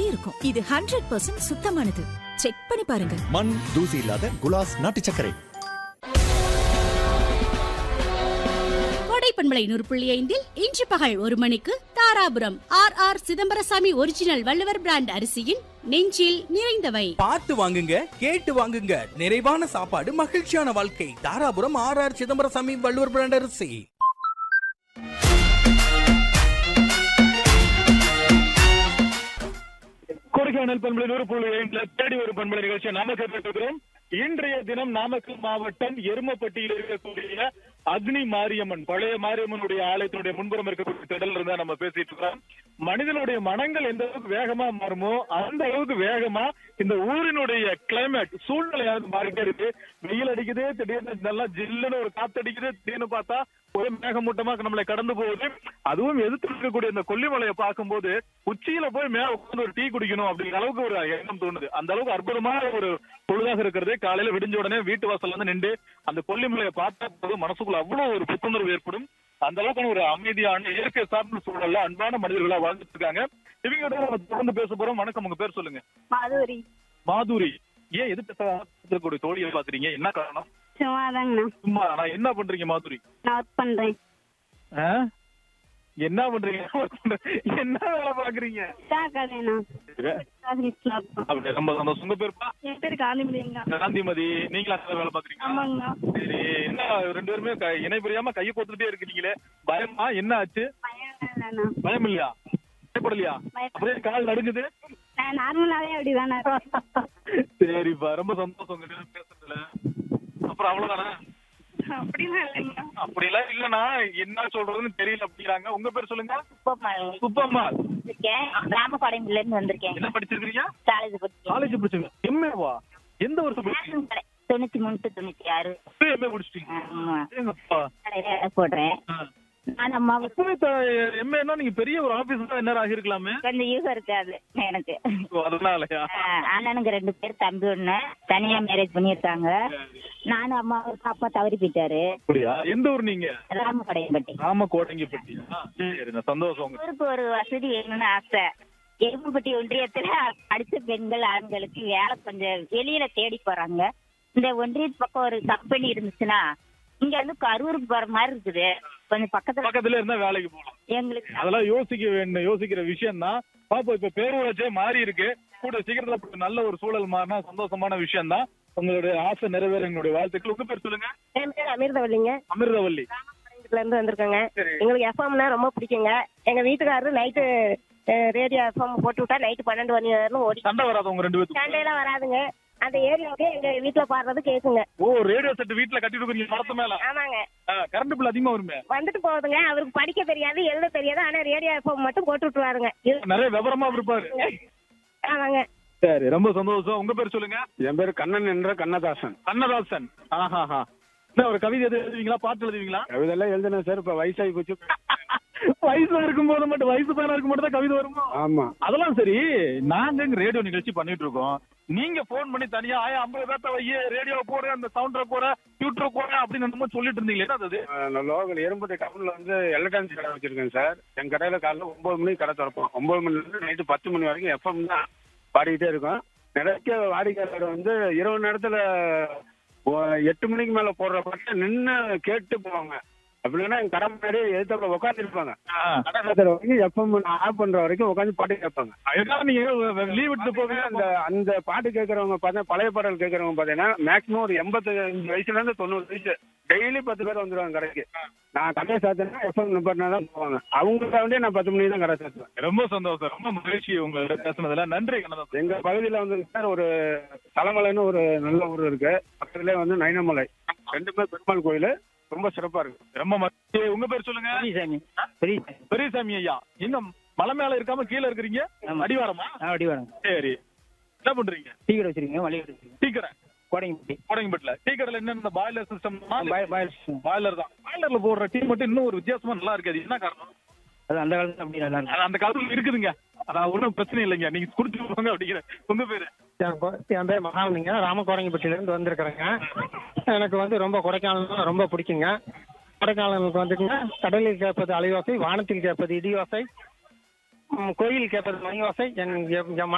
இருக்கும் இது hundred percent சுத்தமானது செக் பண்ணி பாருங்க மண் தூசி இல்லாத குலாஸ் நாட்டு சர்க்கரை கோடை பண்பலை நூறு புள்ளி ஐந்தில் இன்று பகல் ஒரு மணிக்கு Dharapuram R R Chidambarasamy original Valluvar brand அரிசியின் நெஞ்சில் நிறைந்தவை பார்த்து வாங்குங்க கேட்டு வாங்குங்க நிறைவான சாப்பாடு மகிழ்ச்சியான வாழ்க்கை Dharapuram R R Chidambarasamy Valluvar brand அரிசி கொடைக்கானல் பண்பலை நூறு புள்ளி ஐந்துல தேடி ஒரு பண்பலை நிகழ்ச்சியை நாம கேட்டுக்கிறோம் இன்றைய தினம் நாமக்கல் மாவட்டம் எருமப்பட்டியில் இருக்கக்கூடிய அக்னி மாரியம்மன் பழைய மாரியம்மனுடைய ஆலயத்தினுடைய முன்புறம் இருக்கக்கூடிய திடல் இருந்தா நம்ம பேசிட்டு இருக்கிறோம் மனிதனுடைய மனங்கள் எந்த அளவுக்கு வேகமா மாறுமோ அந்த அளவுக்கு வேகமா இந்த ஊரினுடைய கிளைமேட் சூழ்நிலையாவது மாறிட்டே இருக்கு வெயில் அடிக்குது திடீர்னு நல்லா ஜில்லுன்னு ஒரு காத்து அடிக்குது திடீர்னு பார்த்தா ஒரே மேகமூட்டமா நம்மளை கடந்து போகுது அதுவும் எதிர்த்து இருக்கக்கூடிய இந்த கொல்லிமலையை பார்க்கும்போது உச்சியில போய் மேல உட்கார்ந்து ஒரு டீ குடிக்கணும் அப்படிங்கிற அளவுக்கு ஒரு எண்ணம் தோணுது அந்த அளவுக்கு அற்புதமான ஒரு பொழுதாக இருக்கிறது காலையில விடிஞ்ச உடனே வீட்டு வாசல்ல வந்து நின்று அந்த கொல்லிமலையை பார்த்தா போது மனசுக்குள்ள அவ்வளவு ஒரு புத்துணர்வு ஏற்படும் அந்த அளவுக்கான ஒரு அமைதியான இயற்கை சார்ந்த சூழல்ல அன்பான மனிதர்களா வாழ்ந்துட்டு இருக்காங்க இவங்க கிட்ட நம்ம தொடர்ந்து பேச போறோம் வணக்கம் உங்க பேர் சொல்லுங்க மாதூரி மாதுரி ஏன் எது இருக்கக்கூடிய தோழியை பாக்குறீங்க என்ன காரணம் சும்மா தாங்கண்ணா சும்மா நான் என்ன பண்றீங்க மாதுரி நான் ஒர்க் பண்றேன் ஆ? என்ன பண்றீங்க என்ன வேலை பாக்குறீங்க சா கடைண்ணா காலேஜ்ல இருக்கோம். அப்படி ரொம்ப சந்தோஷம் உங்க பேருப்பா என் பேர் காந்திமதிங்க காந்திமதி நீங்களா அங்க வேலை பாக்குறீங்க ஆமாங்கண்ணா சரி என்ன ரெண்டு பேருமே க- இணை புரியாம கையை கொடுத்துட்டே இருக்கீங்களே பயமா என்ன ஆச்சு பையன் இல்லைண்ணா பயம் இல்லையா பயப்படலையா பயப்பட- அப்படியே கால் நடுங்குது நான் நார்மலாவே அப்படிதானே சரிப்பா ரொம்ப சந்தோஷம் உங்க கிட்ட பேசுறதுல அப்புறம் அவ்வளவுதானே அப்படிலாம் இல்லைங்க அப்படிலாம் இல்லனா என்ன சொல்றதுன்னு தெரியல அப்படிங்கிறாங்க உங்க பேர் சொல்லுங்க சூப்பர் சுப்பம்மா இருக்கேன் ராமபாளையம்ல இருந்து வந்திருக்கேன் என்ன படிச்சிருக்கீங்க காலேஜ் படிச்சேன் காலேஜ் படிச்சீங்க எம்ஏவா எந்த வருஷம் படிச்சீங்க கடை. தொண்ணூத்தி மூணு to தொண்ணூத்தி ஆறு எம்ஏ முடிச்சிட்டீங்க ஆமா. ஏங்கப்பா கடையில வேலை போடுறேன் நான் அம்மாவுக்கு அப்பவே எம்ஏனா நீங்க பெரிய ஒரு ஆபீஸ் தான் என்ன ஆகிருக்கலாமே கொஞ்சம் யூஸ் இருக்காது எனக்கு ஓ, அதனாலயா ஆஹ் அண்ணனுக்கு ரெண்டு பேர் தம்பி ஒண்ணு தனியா மேரேஜ் பண்ணியிருக்காங்க நானும் அம்மாவுக்கு அப்பா தவறி போயிட்டாரு அப்படியா எந்த ஊர் நீங்க ராமபாளையம்பட்டி ராம கோடங்கிப்பட்டியா சரி நான் சந்தோஷம் உங்க ஊருக்கு ஒரு வசதி வேணும்னு ஆசை எருமப்பட்டி ஒன்றியத்துல படிச்ச பெண்கள் ஆண்களுக்கு வேலை கொஞ்சம் வெளியில தேடி போறாங்க இந்த ஒன்றியத்து பக்கம் ஒரு கம்பெனி இருந்துச்சுன்னா இங்க வந்து கரூருக்கு போற மாதிரி இருக்குது கொஞ்சம் பக்கத்துல பக்கத்துல இருந்தா வேலைக்கு போகலாம் எங்களுக்கு அதெல்லாம் யோசிக்க வேண்டும் யோசிக்கிற விஷயம் தான் பாப்போம் இப்ப பேரூராட்சியே மாறி இருக்கு கூட சீக்கிரத்துல இப்படி நல்ல ஒரு சூழல் மாறினா சந்தோஷமான விஷயம் தான் உங்களுடைய ஆசை நிறைவேற எங்களுடைய வாழ்த்துக்கள் உங்க பேர் சொல்லுங்க என் பேர் அமிர்தவல்லிங்க அமிர்தவல்லி இதுல இருந்து வந்திருக்கோங்க சரி. எங்களுக்கு எஃப்எம்னா ரொம்ப பிடிக்குங்க எங்க வீட்டுக்காரரு நைட்டு ரேடியோ எஃப்எம் போட்டு விட்டா நைட்டு பன்னெண்டு மணி வரைக்கும் ஓடி சண்டை வராது உங்க ரெண்டு பேருக்கு சண்டையெல்லாம் வராதுங்க அந்த ஏரியாவுக்கு எங்க வீட்டுல பாடுறது கேக்குங்க ஓ ரேடியோ செட் வீட்டுல கட்டிட்டு இருக்கீங்க மரத்து மேல ஆமாங்க கரண்ட் பில் அதிகமா வருமே வந்துட்டு போகுதுங்க அவருக்கு படிக்க தெரியாது எழுத தெரியாது ஆனா ரேடியோ எஃப்எம் மட்டும் போட்டு விட்டுருவாருங்க இது- நிறைய விவரமா இருப்பாரு ஆமாங்க சரி ரொம்ப சந்தோஷம் உங்க பேர் சொல்லுங்க என் பேர் கண்ணன் என்ற கண்ணதாசன் கண்ணதாசன் ஆஹாஹா என்ன ஒரு கவிதை எதுவும் எழுதுவீங்களா பாட்டு எழுதுவீங்களா கவிதையெல்லாம் எழுதினேன் சார் இப்ப வயசாகி போச்சு வயசா இருக்கும்போது மட்டும் வயசு பையனா இருக்கும் மட்டும் தான் கவிதை வருமா ஆமா அதெல்லாம் சரி நாங்க இங்க ரேடியோ நிகழ்ச்சி பண்ணிட்டு இருக்கோம் நீங்க போன் பண்ணி தனியா ஆயா ஐம்பது பேர்த்த வைய ரேடியோ போற அந்த சவுண்டரை போற டியூட்டரை போற அப்படின்னு என்னமோ சொல்லிட்டு இருந்தீங்களே என்ன அது நான் லோக்கல் எறும்பட்டி டவுன்ல வந்து எலக்ட்ரானிக்ஸ் கடை வச்சிருக்கேன் சார் என் கடையில காலைல ஒன்பது மணிக்கு கடை திறப்போம் ஒன்பது மணில இருந்து நைட்டு பத்து மணி வரைக்கும் எஃப்எம் தான் பாடிக்கிட்டே இருக்கோம் நிறைய வாடிக்கையாளர் வந்து இரவு நேரத்துல ஒ- எட்டு மணிக்கு மேல போடுற பாட்டை நின்று கேட்டு போவாங்க அப்படின்னா என் கடை முன்னாடி எதிர்த்தாப்புல உட்காந்துருப்பாங்க கடை சாத்துற வரைக்கும் எஃப்எம் ஆஃப் பண்ற வரைக்கும் உட்காந்து பாட்டு கேட்பாங்க அதுக்காக நீங்க லீவ் விட்டு போவீங்க அந்த அந்த பாட்டு கேட்கறவங்க பார்த்தா பழைய பாடல் கேட்கறவங்க பார்த்தீங்கன்னா மேக்ஸிமம் ஒரு எண்பத்தஞ்சு வயசுல இருந்து தொண்ணூறு வயசு டெய்லி பத்து பேர் வந்துருவாங்க கடைக்கு நான் கடையை சாத்தினா எஃப்எம் நிப்பாட்டினா தான் போவாங்க அவங்களுக்காக வேண்டிய நான் பத்து மணிக்கு தான் கடை சாத்துவேன் ரொம்ப சந்தோஷம் ரொம்ப மகிழ்ச்சி உங்கள்ட்ட பேசுனதுல நன்றி கண்ணதாசன் எங்க பகுதியில வந்து சார் ஒரு தலைமலைன்னு ஒரு நல்ல ஊர் இருக்கு பக்கத்துலேயே வந்து நைனமலை ரெண்டுமே பெருமாள் கோயில் ரொம்ப சிறப்பா இருக்கு ரொம்ப மகிழ்ச்சி உங்க பேர் சொல்லுங்க பெரியசாமி பெரிய பெரியசாமி ஐயா இன்னும் மலை மேல இருக்காம கீழே இருக்கிறீங்க ஆமா. அடிவாரமா அப்படி வரும் சரி என்ன பண்றீங்க டீ கடை வச்சிருக்கீங்க மளிகை கடை வச்சிருக்கீங்க டீ கடை கோடைங்கப்பட்டி கோடங்கிப்பட்டில டீ கடையில என்ன இந்த பாய்லர் சிஸ்டம் பாய் பாய் பாய்லர் தான் பாய்லர்ல போடுற டீ மட்டும் இன்னும் ஒரு வித்தியாசமா நல்லா இருக்கு அது என்ன காரணம் அது அந்த காலத்துல அப்படி நல்லா அது அந்த காலத்துல இருக்குதுங்க அதான் ஒன்றும் பிரச்சனை இல்லைங்க நீங்க குடிச்சு போங்க அப்படிங்கிற உங்க பேரு என் பேர் மகாமணிங்க ராமகோரங்கப்பட்டியிலேருந்து வந்திருக்கிறேங்க எனக்கு வந்து ரொம்ப கொடைக்கானல் ரொம்ப பிடிக்குங்க கொடைக்கானலுக்கு வந்துட்டுங்க கடலில் கேட்பது அலைவாசை வானத்தில் கேட்பது இடியோசை ம், கோயில் கேட்பது மணி ஓசை என் என்